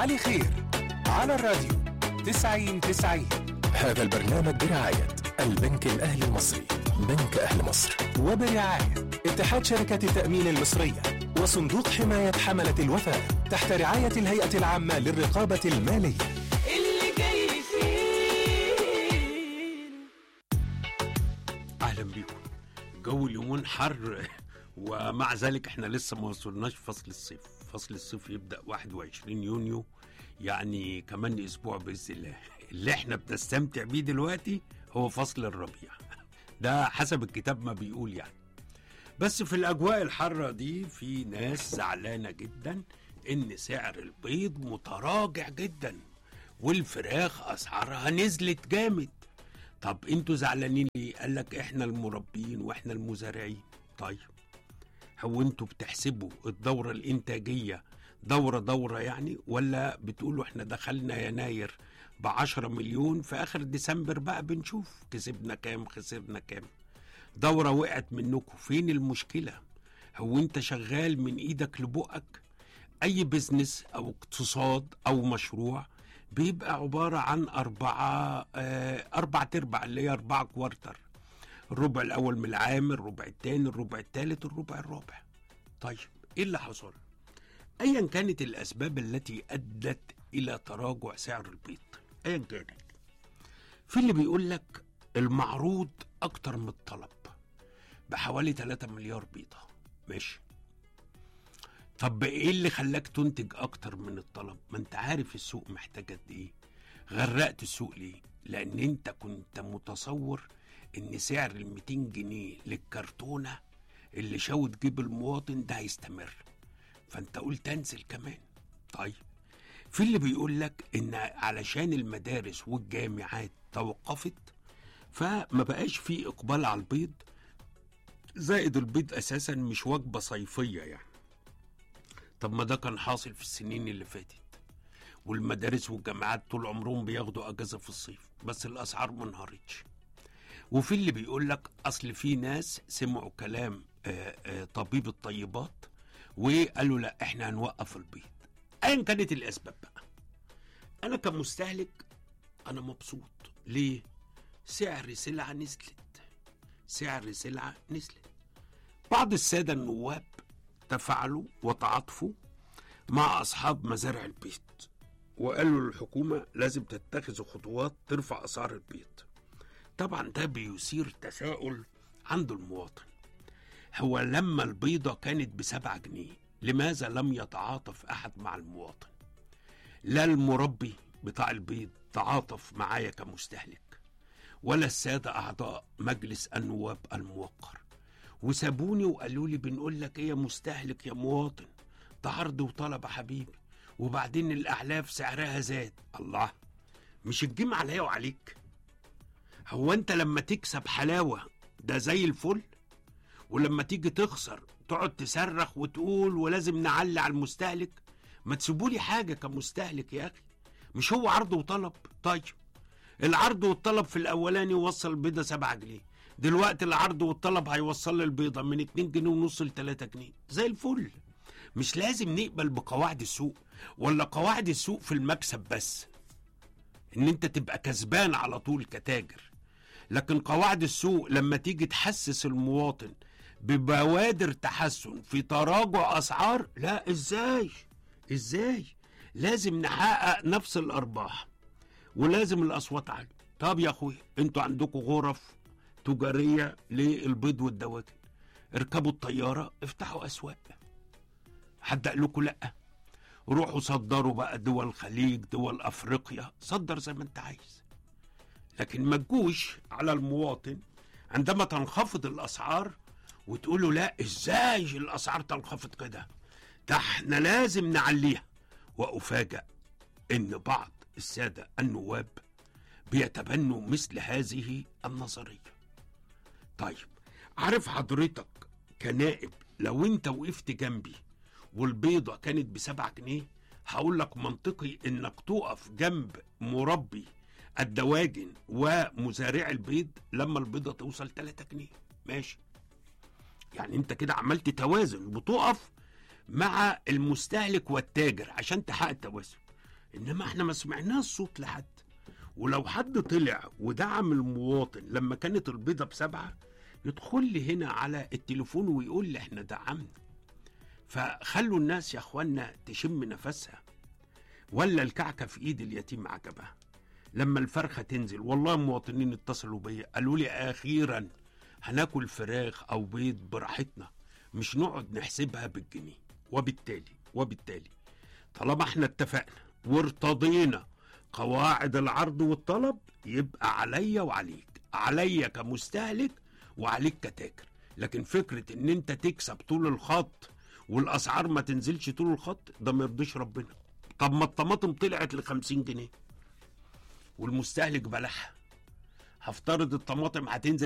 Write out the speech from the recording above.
علي خير على الراديو 90 90 هذا البرنامج برعاية البنك الأهلي المصري بنك أهل مصر وبرعاية اتحاد شركات التأمين المصرية وصندوق حماية حملة الوفاء تحت رعاية الهيئة العامة للرقابة المالية اللي جاي فيه اهلا بيكم جو اليومين حر ومع ذلك احنا لسه ما وصلناش فصل الصيف فصل الصيف يبدا 21 يونيو يعني كمان اسبوع باذن الله اللي احنا بنستمتع بيه دلوقتي هو فصل الربيع ده حسب الكتاب ما بيقول يعني بس في الاجواء الحاره دي في ناس زعلانه جدا ان سعر البيض متراجع جدا والفراخ اسعارها نزلت جامد طب انتوا زعلانين ليه؟ قال لك احنا المربين واحنا المزارعين طيب هو انتوا بتحسبوا الدورة الانتاجية دورة دورة يعني ولا بتقولوا احنا دخلنا يناير بعشرة مليون في اخر ديسمبر بقى بنشوف كسبنا كام خسرنا كام دورة وقعت منكم فين المشكلة هو انت شغال من ايدك لبقك اي بزنس او اقتصاد او مشروع بيبقى عبارة عن أربعة آه أربع تربع اللي هي أربعة كوارتر الربع الأول من العام الربع الثاني الربع الثالث الربع الرابع طيب إيه اللي حصل؟ أيا كانت الأسباب التي أدت إلى تراجع سعر البيض أيا كانت في اللي بيقول لك المعروض أكتر من الطلب بحوالي 3 مليار بيضة ماشي طب ايه اللي خلاك تنتج اكتر من الطلب ما انت عارف السوق محتاج قد ايه غرقت السوق ليه لان انت كنت متصور ان سعر ال 200 جنيه للكرتونه اللي شاوت جيب المواطن ده هيستمر فانت قلت انزل كمان طيب في اللي بيقول لك ان علشان المدارس والجامعات توقفت فما بقاش في اقبال على البيض زائد البيض اساسا مش وجبه صيفيه يعني طب ما ده كان حاصل في السنين اللي فاتت والمدارس والجامعات طول عمرهم بياخدوا اجازه في الصيف بس الاسعار ما انهارتش وفي اللي بيقول لك اصل في ناس سمعوا كلام آه، آه، طبيب الطيبات وقالوا لا احنا هنوقف البيض ايا كانت الاسباب بقى انا كمستهلك انا مبسوط ليه سعر سلعه نزلت سعر سلعه نزلت بعض الساده النواب تفاعلوا وتعاطفوا مع أصحاب مزارع البيض وقالوا للحكومة لازم تتخذ خطوات ترفع أسعار البيض طبعا ده بيثير تساؤل عند المواطن هو لما البيضة كانت بسبعة جنيه لماذا لم يتعاطف أحد مع المواطن لا المربي بتاع البيض تعاطف معايا كمستهلك ولا السادة أعضاء مجلس النواب الموقر وسابوني وقالوا لي بنقول لك ايه يا مستهلك يا مواطن ده عرض وطلب يا حبيبي وبعدين الاعلاف سعرها زاد الله مش الجيم عليا وعليك هو انت لما تكسب حلاوه ده زي الفل ولما تيجي تخسر تقعد تصرخ وتقول ولازم نعلي على المستهلك ما تسيبولي حاجه كمستهلك يا اخي مش هو عرض وطلب طيب العرض والطلب في الاولاني وصل البيضه 7 جنيه دلوقتي العرض والطلب هيوصل لي البيضه من 2 جنيه ونص ل 3 جنيه زي الفل مش لازم نقبل بقواعد السوق ولا قواعد السوق في المكسب بس ان انت تبقى كسبان على طول كتاجر لكن قواعد السوق لما تيجي تحسس المواطن ببوادر تحسن في تراجع اسعار لا ازاي ازاي لازم نحقق نفس الارباح ولازم الاصوات عاليه طب يا اخويا انتوا عندكم غرف تجاريه للبيض والدواجن اركبوا الطياره افتحوا اسواق حد قال لكم لا روحوا صدروا بقى دول الخليج دول افريقيا صدر زي ما انت عايز لكن ما تجوش على المواطن عندما تنخفض الاسعار وتقولوا لا ازاي الاسعار تنخفض كده ده احنا لازم نعليها وافاجئ ان بعض الساده النواب بيتبنوا مثل هذه النظريه طيب عارف حضرتك كنائب لو انت وقفت جنبي والبيضة كانت بسبعة جنيه هقول لك منطقي انك تقف جنب مربي الدواجن ومزارع البيض لما البيضة توصل 3 جنيه ماشي يعني انت كده عملت توازن بتقف مع المستهلك والتاجر عشان تحقق التوازن انما احنا ما سمعناش صوت لحد ولو حد طلع ودعم المواطن لما كانت البيضة بسبعة يدخل لي هنا على التليفون ويقول لي احنا دعمنا فخلوا الناس يا اخوانا تشم نفسها ولا الكعكة في ايد اليتيم عجبها لما الفرخة تنزل والله مواطنين اتصلوا بيا قالوا لي اخيرا هناكل فراخ او بيض براحتنا مش نقعد نحسبها بالجنيه وبالتالي وبالتالي طالما احنا اتفقنا وارتضينا قواعد العرض والطلب يبقى عليا وعليك عليا كمستهلك وعليك كتاجر لكن فكرة ان انت تكسب طول الخط والاسعار ما تنزلش طول الخط ده ما يرضيش ربنا طب ما الطماطم طلعت ل 50 جنيه والمستهلك بلعها هفترض الطماطم هتنزل